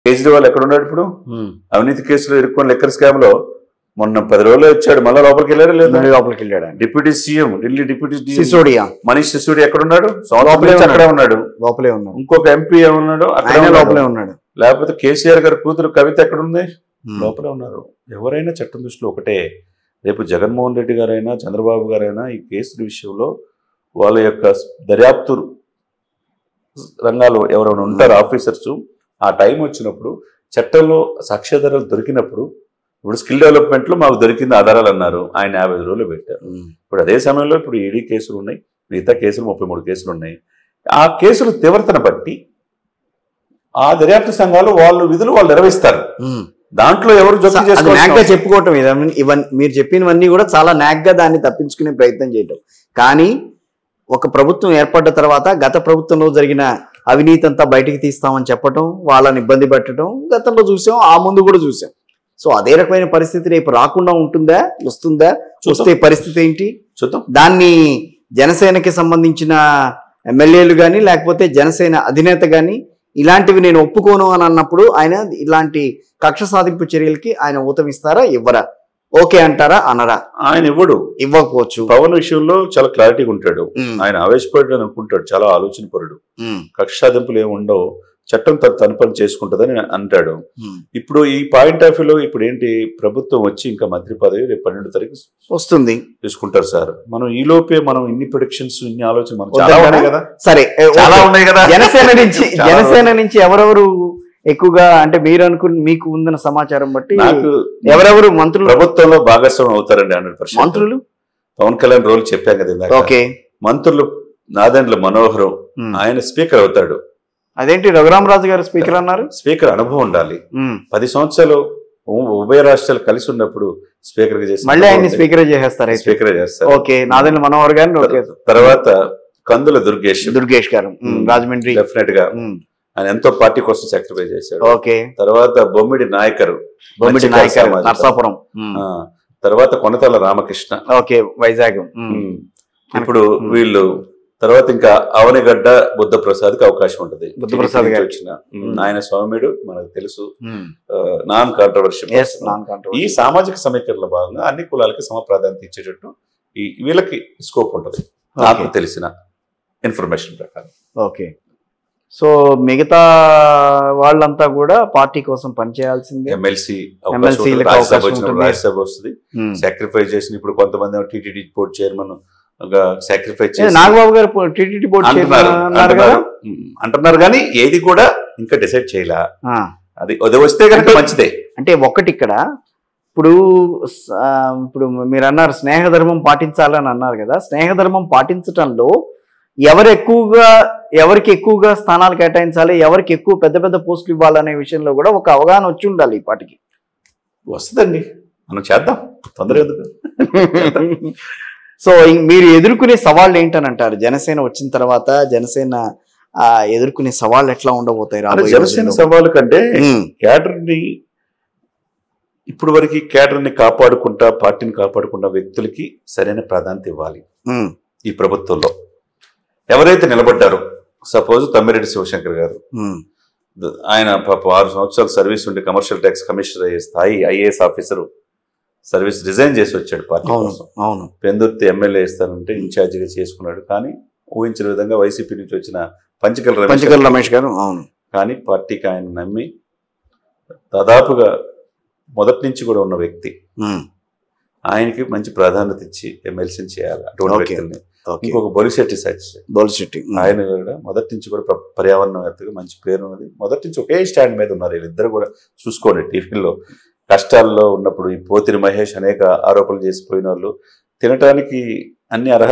కేజ్రీవాల్ ఎక్కడ ఉన్నాడు ఇప్పుడు ఉమ్. అవినీతి కేసులో ఇరుక్కున్న లెక్కర్ స్కామ్ లో మొన్న పది రోజులు వచ్చాడు మళ్ళీ లోపలికి వెళ్ళాడు లేదా మళ్ళీ లోపలికి వెళ్ళాడు ఆయన deputy CM Delhi deputy CM Sisodia Manish Sisodia ఎక్కడ ఉన్నాడు సంవత్సరం లోపలే నుంచి అక్కడే ఉన్నాడు లోపలే ఉన్నాడు ఇంకొక ఎంపీ ఏమన్నాడు అక్కడే ఆయన ఉన్నాడు. లోపలే ఉన్నాడు లేకపోతే కేసీఆర్ గారి కూతురు కవిత ఎక్కడ ఉంది ఉమ్. లోపలే ఉన్నారు ఎవరైనా చట్టం దృష్టిలో ఒకటే రేపు జగన్మోహన్ రెడ్డి గారైనా చంద్రబాబు గారైనా ఈ కేసుల విషయంలో వాళ్ళ యొక్క దర్యాప్తు రంగాలు ఎవరైనా ఉంటారు ఆఫీసర్స్ ఆ టైం వచ్చినప్పుడు చట్టంలో సాక్ష్యాధారాలు దొరికినప్పుడు ఇప్పుడు స్కిల్ డెవలప్మెంట్లో మాకు దొరికింది ఆధారాలు అన్నారు ఆయన యాభై ఐదు రోజులు పెట్టారు ఉమ్. ఇప్పుడు అదే సమయంలో ఇప్పుడు ఈడీ కేసులు ఉన్నాయి మిగతా కేసులు ముప్పై మూడు కేసులు ఉన్నాయి ఆ కేసుల తీవ్రతను బట్టి ఆ దర్యాప్తు సంఘాలు వాళ్ళు విధులు వాళ్ళు నిర్వహిస్తారు ఉమ్. దాంట్లో ఎవరు జోక్యం అది నాగ్గా చేసుకోవాలి చెప్పుకోవటం ఇవన్నీ ఇవన్నీ మీరు చెప్పినవన్నీ కూడా చాలా నాగ్గా దాన్ని తప్పించుకునే ప్రయత్నం చేయటం కానీ ఒక ప్రభుత్వం ఏర్పడ్డ తర్వాత గత ప్రభుత్వంలో జరిగిన అవినీతి అంతా బయటికి తీస్తామని చెప్పటం వాళ్ళని ఇబ్బంది పెట్టడం గతంలో చూసాం ఆ ముందు కూడా చూసాం సో అదే రకమైన పరిస్థితి రేపు రాకుండా ఉంటుందా వస్తుందా వస్తే పరిస్థితి ఏంటి చూద్దాం దాన్ని జనసేనకి సంబంధించిన ఎమ్మెల్యేలు కానీ లేకపోతే జనసేన అధినేత కానీ ఇలాంటివి నేను ఒప్పుకోను అని అన్నప్పుడు ఆయన ఇలాంటి కక్ష సాధింపు చర్యలకి ఆయన ఊతమిస్తారా ఇవ్వరా ఓకే అంటారా అనరా ఆయన ఇవ్వడు ఇవ్వకపోవచ్చు పవన్ విషయంలో చాలా క్లారిటీగా ఉంటాడు ఉమ్, ఆయన ఆవేశపడ్డాడు అనుకుంటాడు చాలా ఆలోచన పరుడు ఉమ్, కక్షాదింపులు ఏమి ఉండవు చట్టం తన తన పని చేసుకుంటుందని అంటాడు ఉమ్. ఇప్పుడు ఈ పాయింట్ ఆఫ్ వ్యూలో ఇప్పుడు ఏంటి ప్రభుత్వం వచ్చి ఇంకా మంత్రి పదవి రేపు పన్నెండు తారీఖు వస్తుంది తీసుకుంటారు సార్ మనం ఈ లోపే మనం ఇన్ని ప్రొడిక్షన్స్ ఇన్ని ఆలోచన మనం వద్దా చాలా కదా? ఉన్నాయి కదా సరే ఏ, చాలా ఓకే. ఉన్నాయి కదా జనసేన నుంచి చాలా జనసేన నుంచి ఎవరెవరు ఎక్కువగా అంటే మీరు అనుకున్న మీకు ఉందన్న సమాచారం బట్టి నాకు ఎవరెవరు మంత్రులు ప్రభుత్వంలో భాగస్వామ్యం అవుతారండి హండ్రెడ్ పర్సెంట్ మంత్రులు పవన్ కళ్యాణ్ రోల్ చెప్పాం కదా ఇందాక. ఓకే మంత్రులు నాదెండ్ల మనోహరం ఉమ్. ఆయన స్పీకర్ అవుతాడు అదేంటి రఘురామరాజు గారు స్పీకర్ అన్నారు స్పీకర్ అనుభవం ఉండాలి ఉమ్. పది సంవత్సరాలు ఉ- ఉభయ రాష్ట్రాలు కలిసి ఉన్నప్పుడు స్పీకర్ గా చేసి మళ్ళీ ఆయన్ని స్పీకర్ చేసేస్తారు అయితే స్పీకర్ చేస్తారు ఓకే నాదెండ్ల మనోహర్ గారిని ఓకే తర్వాత కందుల దుర్గేష్ దుర్గేష్ గారు ఉమ్, ఉమ్. రాజమండ్రి డెఫినెట్ గా ఉమ్, ఆయన ఎంతో పార్టీ కోసం సాక్రిఫైస్ చేశాడు ఓకే తర్వాత బొమ్మిడి నాయకరు బొమ్మిడి మంచి నాయకర్ సామాజిక. నర్సాపురం ఉమ్, ఆ, తర్వాత కొనతల రామకృష్ణ ఓకే వైజాగ్ ఉమ్, ఉమ్. ఇప్పుడు ఉమ్. వీళ్ళు తర్వాత ఇంకా అవనిగడ్డ బుద్ధ ప్రసాద్ కి అవకాశం ఉంటుంది బుద్ధప్రసాద్ టీడీపీ నుంచి గారు. వచ్చిన ఉమ్, ఉమ్. ఆయన స్వామిడు మనకు తెలుసు ఉమ్. నాన్ కాంట్రవర్షియల్ ఎస్ నాన్ ఈ కాంట్రవర్సీ సామాజిక సమీకరణలో భాగంగా అన్ని కులాలకి సమ ప్రాధాన్యత ఇచ్చేటట్టు ఈ వీళ్ళకి స్కోప్ ఉంటుంది నాకు ఓకే. తెలిసిన ఇన్ఫర్మేషన్ ప్రకారం ఓకే సో మిగతా వాళ్ళంతా కూడా పార్టీ కోసం పనిచేయాల్సిందే ఎమ్మెల్సీ MLC లకు రాజ్యసభ అవకాశం వచ్చినప్పుడు ఉంటుంది. రాజ్యసభ వస్తుంది ఉమ్. సాక్రిఫైస్ చేసిన ఇప్పుడు కొంతమంది టీటీడీ బోర్డు చైర్మన్ సాక్రిఫైస్ ఏ, చేసి నాగబాబు గారు టీటీడీ బోర్డు అంటున్నారు చైర్మన్ అన్నారు కదా అంటున్నారు ఉమ్, అంటున్నారు కానీ ఏది కూడా ఇంకా డిసైడ్ చేయలే ఆ, అది అది వస్తే కనుక అంటే- మంచిదే అంటే ఒకటి ఇక్కడ ఇప్పుడు స- ఆ, ఇప్పుడు మీరు అన్నారు స్నేహధర్మం పాటించాలని అన్నారు కదా స్నేహధర్మం పాటించటంలో ఎవరు ఎక్కువగా ఎవరికి ఎక్కువగా స్థానాలు కేటాయించాలి ఎవరికి ఎక్కువ పెద్ద పెద్ద పోస్టులు ఇవ్వాలనే విషయంలో కూడా ఒక అవగాహన వచ్చి ఉండాలి ఈ పాటికి వస్తుందండి మనం చేద్దాం తొందర ఎందుకు సో ఇం- మీరు ఎదుర్కొనే సవాళ్ళు ఏంటని అంటారు జనసేన వచ్చిన తర్వాత జనసేన ఆ, ఎదుర్కొనే సవాళ్ళు ఎట్లా ఉండబోతాయి అంటే రాబోయే జనసేన రోజుల్లో? సవాలు కంటే ఉమ్, క్యాడర్ ని ఇప్పుడు వరకు క్యాడర్ ని కాపాడుకుంటా పార్టీని కాపాడుకుంటా వ్యక్తులకి సరైన ప్రాధాన్యత ఇవ్వాలి ఉమ్, ఈ ప్రభుత్వంలో ఎవరైతే నిలబడ్డారో సపోజ్ తమ్మిరెడ్డి శివశంకర్ గారు ఉమ్, ద- ఆయన పాప ఆరు సంవత్సరాలు సర్వీస్ ఉండి కమర్షియల్ ట్యాక్స్ కమిషనర్ అయ్యే స్థాయి ఐఏఎస్ ఆఫీసర్ సర్వీస్ రిజైన్ చేసి వచ్చాడు పార్టీ అవును కోసం అవును పెందుర్తి ఎమ్మెల్యే ఇస్తానంటే ఇన్ఛార్జిగా చేసుకున్నాడు కానీ ఊహించిన విధంగా వైసీపీ నుంచి వచ్చిన పంచకల్ రమేష్ పంచకల్ రమేష్ గారు అవును కానీ పార్టీకి ఆయన నమ్మి దాదాపుగా మొదటి నుంచి కూడా ఉన్న వ్యక్తి ఉమ్, ఆయనకి మంచి ప్రాధాన్యత ఇచ్చి ఎమ్మెల్సీని చేయాలి అటువంటి Okay. వ్యక్తుల్ని ఓకే ఇంకొక బొలిశెట్టి సచ్ బోల్శెట్టి ఉమ్, ఆయన కూడా మొదటి నుంచి కూడా ప్ర- పర్యావరణవేత్తగా మంచి పేరు ఉన్నది మొదటి నుంచి ఒకే స్టాండ్ మీద ఉన్నారు వీళ్ళిద్దరు కూడా చూసుకోండి టీవీలో కష్టాల్లో ఉన్నప్పుడు ఈ పోతిరి మహేష్ అనేక ఆరోపణలు చేసిపోయిన వాళ్ళు తినటానికి అన్ని అర్హత